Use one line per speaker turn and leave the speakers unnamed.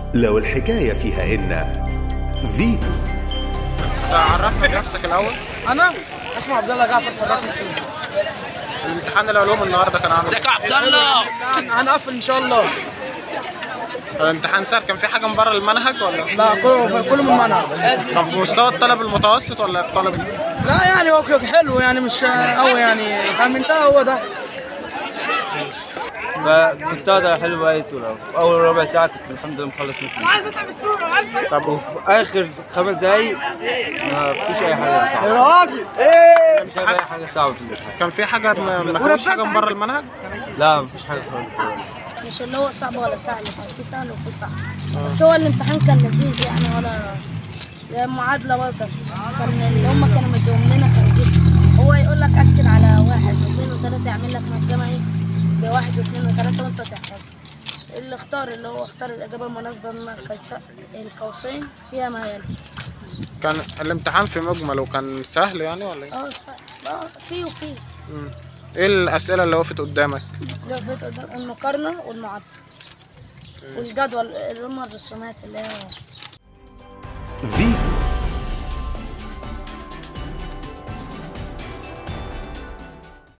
لو الحكاية فيها إن فيتو
عرفنا بنفسك الاول
انا اسمي عبد الله جعفر فراس السيد
الامتحان العلوم النهارده كان عامل
ازيك يا عبد الله
هنقفل ان شاء الله
الامتحان سهل كان في حاجه من بره المنهج ولا
لا كله كله من منهج
كان في مستوى الطالب المتوسط ولا الطالب
لا يعني هو كده حلو يعني مش قوي يعني كان منتهى هو ده
فكنت هذا حلو كويس ولو اول ربع ساعه كنت الحمد لله مخلص نص طب وفي اخر خمس دقايق ما فيش اي حاجه صعبه
راجل ايه
مش هيبقى اي حاجه صعبه في الامتحان
كان في حاجه ما ما فيش حاجه من بره المنهج
لا ما فيش حاجه خالص
مش اللي هو صعب ولا سهل كان في سهل وفي صعب بس هو الامتحان كان لذيذ يعني ولا زي المعادلة برضه كان اللي هم كانوا مديهم لنا كان جدا هو يقول لك أكد على واحد واثنين وثلاثة يعمل لك ملزمة إيه بواحد واثنين وثلاثة وأنت تحفظها اللي اختار اللي هو اختار الإجابة المناسبة من القوس- القوسين فيها ما يلي
كان الامتحان في مجمل وكان سهل يعني ولا ايه؟
اه صح اه في وفي
مم. ايه الاسئله اللي وقفت قدامك؟
اللي في قدام المقارنة والمعادلة والجدول اللي هم الرسومات اللي هي
فيتو